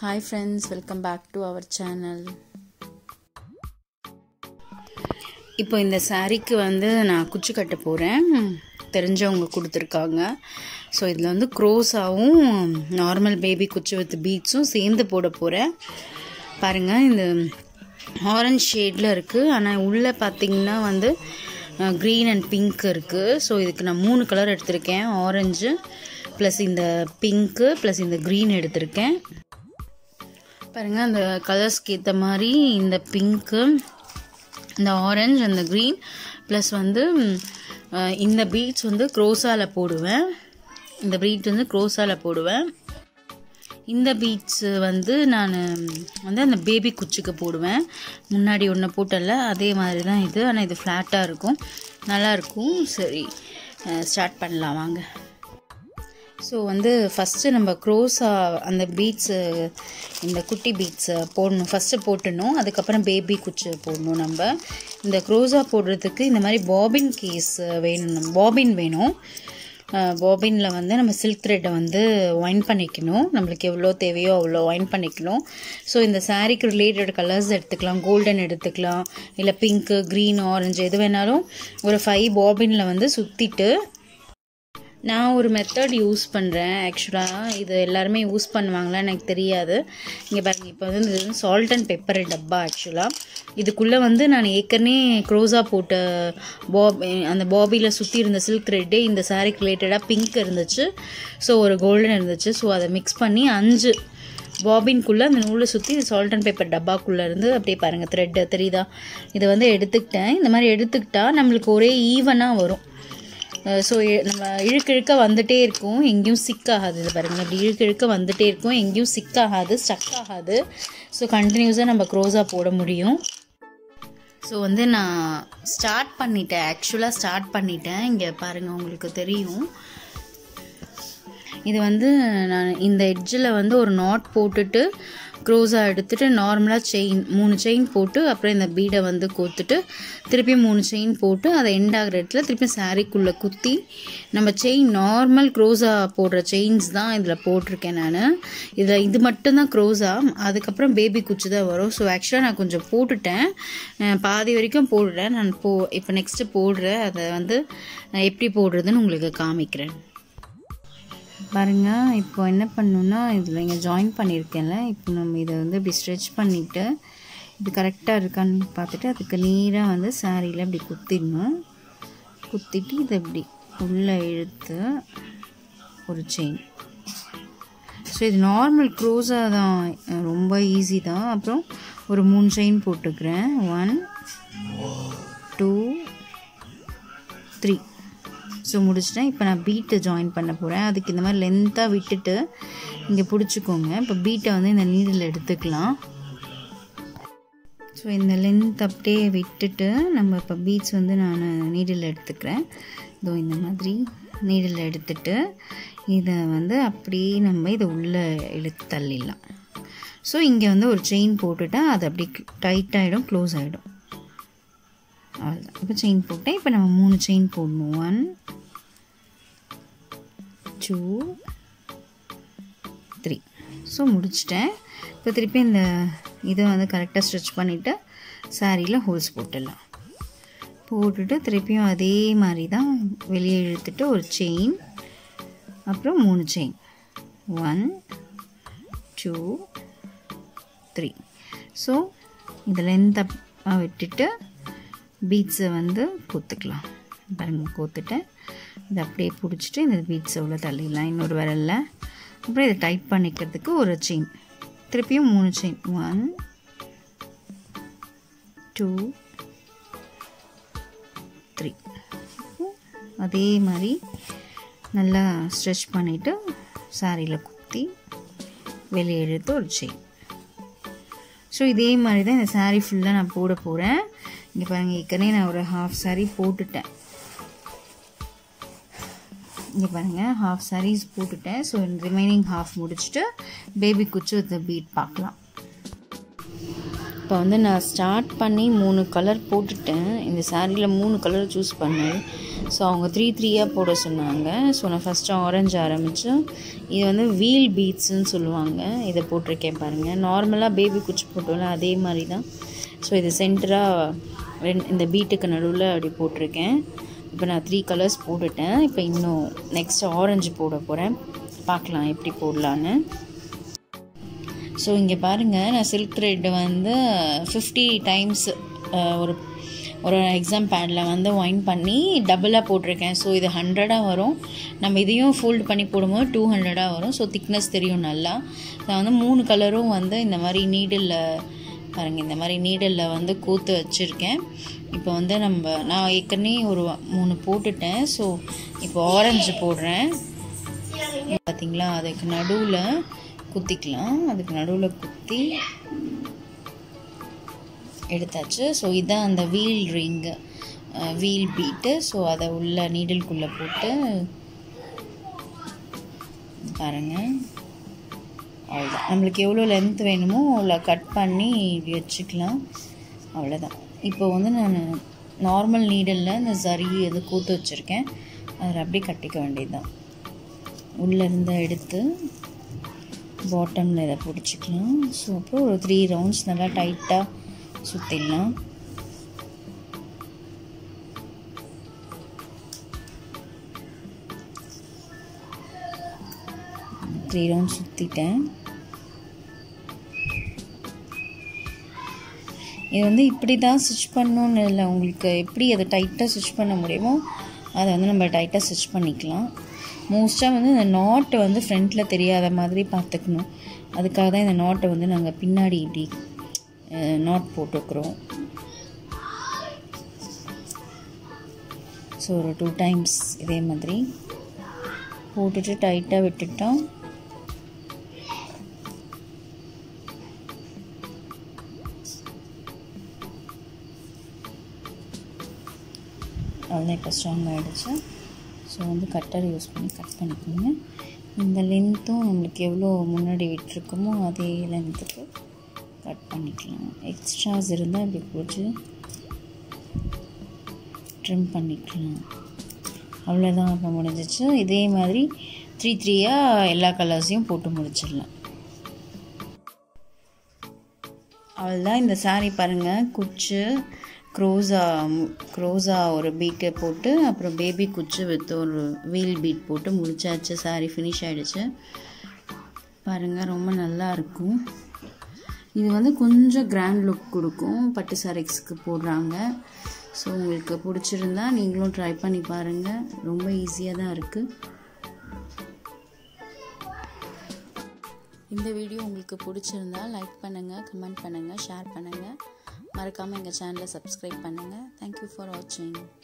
hi friends welcome back to our channel இப்போ இந்த சாரீக்கு வந்து நான் குச்சி கட்ட போகிறேன் தெரிஞ்சவங்க கொடுத்துருக்காங்க ஸோ இதில் வந்து க்ரோஸாகவும் நார்மல் பேபி குச்சி வித் பீட்ஸும் சேர்ந்து போட போகிறேன் பாருங்கள் இந்த ஆரஞ்ச் ஷேடில் இருக்குது ஆனால் உள்ளே பார்த்தீங்கன்னா வந்து க்ரீன் அண்ட் பிங்க் இருக்குது ஸோ இதுக்கு நான் மூணு கலர் எடுத்திருக்கேன் ஆரஞ்சு ப்ளஸ் இந்த பிங்க்கு ப்ளஸ் இந்த க்ரீன் எடுத்திருக்கேன் பாருங்கள் அந்த கலர்ஸ்க்கு ஏற்ற மாதிரி இந்த பிங்க்கு இந்த ஆரஞ்ச் அந்த க்ரீன் ப்ளஸ் வந்து இந்த பீட்ஸ் வந்து க்ரோஸாவில் போடுவேன் இந்த பீட் வந்து க்ரோஸாவில் போடுவேன் இந்த பீட்ஸ் வந்து நான் வந்து அந்த பேபி குச்சிக்கு போடுவேன் முன்னாடி ஒன்று போட்டல அதே மாதிரி தான் இது ஆனால் இது ஃப்ளாட்டாக இருக்கும் நல்லாயிருக்கும் சரி ஸ்டார்ட் பண்ணலாம் வாங்க ஸோ வந்து ஃபஸ்ட்டு நம்ம க்ரோஸாக அந்த பீட்ஸு இந்த குட்டி பீட்ஸை போடணும் ஃபஸ்ட்டு போட்டுடணும் அதுக்கப்புறம் பேபி குச்சி போடணும் நம்ம இந்த க்ரோஸா போடுறதுக்கு இந்த மாதிரி பாபின் கேஸ் வேணும் பாபின் வேணும் பாபினில் வந்து நம்ம சில்க் த்ரெட்டை வந்து ஒயின் பண்ணிக்கணும் நம்மளுக்கு எவ்வளோ தேவையோ அவ்வளோ ஒயின் பண்ணிக்கணும் ஸோ இந்த சாரீக்கு ரிலேட்டட் கலர்ஸ் எடுத்துக்கலாம் கோல்டன் எடுத்துக்கலாம் இல்லை பிங்க்கு க்ரீன் ஆரஞ்சு எது வேணாலும் ஒரு ஃபைவ் பாபினில் வந்து சுற்றிட்டு நான் ஒரு மெத்தட் யூஸ் பண்ணுறேன் ஆக்சுவலாக இது எல்லாருமே யூஸ் பண்ணுவாங்களான்னு எனக்கு தெரியாது இங்கே பாருங்கள் இப்போ வந்து இது சால்ட் அண்ட் பெப்பர் டப்பா ஆக்சுவலாக இதுக்குள்ளே வந்து நான் ஏற்கனவே க்ரோஸாக போட்ட பாப் அந்த பாபியில் சுற்றி இருந்த சில்க் த்ரெட்டே இந்த சாரீக்கு ரிலேட்டடாக பிங்க் இருந்துச்சு ஸோ ஒரு கோல்டன் இருந்துச்சு ஸோ அதை மிக்ஸ் பண்ணி அஞ்சு பாபின்குள்ளே அந்த நூலை சுற்றி சால்ட் அண்ட் பேப்பர் டப்பாக்குள்ளே இருந்து அப்படியே பாருங்கள் த்ரெட்டு தெரியுதா இதை வந்து எடுத்துக்கிட்டேன் இந்த மாதிரி எடுத்துக்கிட்டால் நம்மளுக்கு ஒரே ஈவனாக வரும் ஸோ நம்ம இழுக்க இழுக்க வந்துகிட்டே இருக்கும் எங்கேயும் சிக் ஆகாது இது பாருங்கள் இப்படி இழுக்க இழுக்க வந்துகிட்டே இருக்கும் எங்கேயும் சிக் ஆகாது ஸ்டக் ஆகாது ஸோ கண்டினியூஸாக நம்ம க்ரோஸாக போட முடியும் ஸோ வந்து நான் ஸ்டார்ட் பண்ணிட்டேன் ஆக்சுவலாக ஸ்டார்ட் பண்ணிட்டேன் இங்கே பாருங்கள் உங்களுக்கு தெரியும் இது வந்து நான் இந்த எட்ஜில் வந்து ஒரு நாட் போட்டுட்டு க்ரோஸாக எடுத்துகிட்டு நார்மலாக செயின் மூணு செயின் போட்டு அப்புறம் இந்த பீடை வந்து கோத்துட்டு திருப்பி மூணு செயின் போட்டு அதை எண்ட் ஆகிற இடத்துல திருப்பி சாரீக்குள்ளே குத்தி நம்ம செயின் நார்மல் க்ரோஸா போடுற செயின்ஸ் தான் இதில் போட்டிருக்கேன் நான் இதில் இது மட்டும்தான் க்ரோஸா அதுக்கப்புறம் பேபி குச்சி தான் வரும் ஸோ ஆக்சுவலாக நான் கொஞ்சம் போட்டுட்டேன் பாதி வரைக்கும் போடுறேன் நான் போ இப்போ நெக்ஸ்ட்டு போடுறேன் அதை வந்து நான் எப்படி போடுறதுன்னு உங்களுக்கு காமிக்கிறேன் பாருங்க இப்போ என்ன பண்ணணுன்னா இதில் இங்கே ஜாயின் பண்ணியிருக்கேன்ல இப்போ நம்ம இதை வந்து இப்படி ஸ்ட்ரெச் பண்ணிவிட்டு இது கரெக்டாக இருக்கான்னு பார்த்துட்டு அதுக்கு நீராக வந்து சாரியில் இப்படி குத்திடணும் குத்திட்டு இதை இப்படி உள்ளே இழுத்து ஒரு செயின் ஸோ இது நார்மல் க்ரோஸாக தான் ரொம்ப ஈஸி தான் அப்புறம் ஒரு மூணு செயின் போட்டுக்கிறேன் ஒன் டூ த்ரீ ஸோ முடிச்சிட்டேன் இப்போ நான் பீட்டை ஜாயின் பண்ண போகிறேன் அதுக்கு இந்த மாதிரி லென்த்தாக விட்டுட்டு இங்கே பிடிச்சிக்கோங்க இப்போ பீட்டை வந்து இந்த நீடில் எடுத்துக்கலாம் ஸோ இந்த லென்த் அப்படியே விட்டுட்டு நம்ம இப்போ பீட்ஸ் வந்து நான் நீடில் எடுத்துக்கிறேன் இதோ இந்த மாதிரி நீடில் எடுத்துட்டு இதை வந்து அப்படியே நம்ம இதை உள்ளே இழுத்து தள்ளிடலாம் ஸோ இங்கே வந்து ஒரு செயின் போட்டுட்டா அது அப்படி டைட் ஆகிடும் க்ளோஸ் ஆகிடும் அவ்வளோதான் இப்போ செயின் போட்டேன் இப்போ நம்ம மூணு செயின் போடணும் ஒன் டூ த்ரீ ஸோ முடிச்சிட்டேன் இப்போ திருப்பி இந்த இதை வந்து கரெக்டாக ஸ்டிச் பண்ணிவிட்டு சாரியில் ஹோல்ஸ் போட்டுடலாம் போட்டுட்டு திருப்பியும் அதே மாதிரி தான் வெளியே இழுத்துட்டு ஒரு செயின் அப்புறம் மூணு chain one two three so இதை லென்த்தாக விட்டுட்டு பீட்ஸை வந்து கோத்துக்கலாம் பாருங்கள் கோத்துட்டேன் இதை அப்படியே பிடிச்சிட்டு இந்த பீட்ஸை உள்ள தள்ளிடலாம் இன்னொரு விரலில் அப்புறம் இதை டைட் பண்ணிக்கிறதுக்கு ஒரு செயின் திருப்பியும் மூணு செயின் ஒன் டூ த்ரீ அதே மாதிரி நல்லா ஸ்ட்ரெச் பண்ணிவிட்டு சாரியில் குத்தி வெளியே எடுத்து ஒரு செயின் ஸோ இதே மாதிரி தான் இந்த சாரீ ஃபுல்லாக நான் போட போகிறேன் இங்கே பாருங்கள் ஏற்கனவே நான் ஒரு ஹாஃப் சாரீ போட்டுட்டேன் இங்கே பாருங்கள் ஹாஃப் சாரீஸ் போட்டுட்டேன் ஸோ ரிமைனிங் ஹாஃப் முடிச்சுட்டு பேபி குச்சி வித் பீட் பார்க்கலாம் இப்போ வந்து நான் ஸ்டார்ட் பண்ணி மூணு கலர் போட்டுட்டேன் இந்த சாரியில் மூணு கலர் சூஸ் பண்ணேன் ஸோ அவங்க த்ரீ த்ரீயாக போட சொன்னாங்க ஸோ நான் ஃபஸ்ட்டு ஆரஞ்சு ஆரம்பித்தேன் இது வந்து வீல் பீட்ஸ்ன்னு சொல்லுவாங்க இதை போட்டிருக்கேன் பாருங்கள் நார்மலாக பேபி குச்சி போட்டோம்ல அதே மாதிரி தான் ஸோ இது சென்டராக ரெண்டு இந்த பீட்டுக்கு நடுவில் அப்படி போட்டிருக்கேன் இப்போ நான் த்ரீ கலர்ஸ் போட்டுட்டேன் இப்போ இன்னும் நெக்ஸ்ட் ஆரஞ்சு போட போகிறேன் பார்க்கலாம் எப்படி போடலான்னு ஸோ இங்கே பாருங்கள் நான் சில்க் த்ரெட் வந்து ஃபிஃப்டி டைம்ஸ் ஒரு ஒரு எக்ஸாம் பேடில் வந்து ஒயின் பண்ணி டபுளாக போட்டிருக்கேன் ஸோ இது ஹண்ட்ரடாக வரும் நம்ம இதையும் ஃபோல்டு பண்ணி போடும்போது டூ ஹண்ட்ரடாக வரும் ஸோ திக்னஸ் தெரியும் நல்லா நான் வந்து மூணு கலரும் வந்து இந்த மாதிரி நீடில் பாருங்கள் இந்த மாதிரி நீடலில் வந்து கூத்து வச்சுருக்கேன் இப்போ வந்து நம்ம நான் ஏற்கனவே ஒரு மூணு போட்டுட்டேன் ஸோ இப்போ ஆரஞ்சு போடுறேன் பார்த்தீங்களா அதுக்கு நடுவில் குத்திக்கலாம் அதுக்கு நடுவில் குத்தி எடுத்தாச்சு ஸோ இதான் அந்த wheel ring wheel bead so அதை உள்ள நீடில்குள்ளே போட்டு பாருங்கள் அவ்வளோதான் நம்மளுக்கு எவ்வளோ லென்த் வேணுமோ அவ்வளோ கட் பண்ணி இப்படி வச்சுக்கலாம் அவ்வளோதான் இப்போ வந்து நான் நார்மல் நீடலில் இந்த சரி இது கூத்து வச்சுருக்கேன் அதில் அப்படியே கட்டிக்க வேண்டியது தான் உள்ளேருந்து எடுத்து பாட்டமில் இதை பிடிச்சிக்கலாம் ஸோ அப்புறம் ஒரு த்ரீ ரவுண்ட்ஸ் நல்லா டைட்டாக சுற்றிடலாம் த்ரீ ரவுண்ட் சுற்றிட்டேன் இது வந்து இப்படி தான் ஸ்டிச் பண்ணணுன்னு இல்லை உங்களுக்கு எப்படி அதை டைட்டாக ஸ்டிச் பண்ண முடியுமோ அதை வந்து நம்ம டைட்டாக ஸ்டிச் பண்ணிக்கலாம் மோஸ்ட்டாக வந்து இந்த நாட்டை வந்து ஃப்ரண்ட்டில் தெரியாத மாதிரி பார்த்துக்கணும் அதுக்காக தான் இந்த நாட்டை வந்து நாங்கள் பின்னாடி இப்படி நாட் போட்டுக்கிறோம் ஸோ ஒரு டூ டைம்ஸ் இதே மாதிரி போட்டுட்டு டைட்டாக விட்டுட்டோம் அவ்வளோதான் இப்போ ஸ்ட்ராங் ஆகிடுச்சு ஸோ வந்து கட்டர் யூஸ் பண்ணி கட் பண்ணிக்கோங்க இந்த லென்த்தும் நம்மளுக்கு எவ்வளோ முன்னாடி விட்டுருக்கோமோ அதே லென்த்துக்கு கட் பண்ணிக்கலாம் எக்ஸ்ட்ராஸ் இருந்தால் இப்படி பிடிச்சி ட்ரிம் பண்ணிக்கலாம் அவ்வளோதான் இப்போ முடிஞ்சிச்சு இதே மாதிரி த்ரீ த்ரீயாக எல்லா கலர்ஸையும் போட்டு முடிச்சிடலாம் அவ்வளோதான் இந்த சாரீ பாருங்கள் குச்சு க்ரோஸா க்ரோஸா ஒரு பீட்டை போட்டு அப்புறம் பேபி குச்சி வித் ஒரு வீல் பீட் போட்டு முடிச்சாச்சு சாரீ ஃபினிஷ் ஆகிடுச்சு பாருங்கள் ரொம்ப நல்லா இருக்கும் இது வந்து கொஞ்சம் கிராண்ட் லுக் கொடுக்கும் பட்டு சாரீஸ்க்கு போடுறாங்க ஸோ உங்களுக்கு பிடிச்சிருந்தா நீங்களும் ட்ரை பண்ணி பாருங்கள் ரொம்ப ஈஸியாக தான் இருக்குது இந்த வீடியோ உங்களுக்கு பிடிச்சிருந்தா லைக் பண்ணுங்கள் கமெண்ட் பண்ணுங்கள் ஷேர் பண்ணுங்கள் மறக்காமல் எங்கள் சேனலை சப்ஸ்கிரைப் பண்ணுங்கள் தேங்க்யூ ஃபார் வாட்சிங்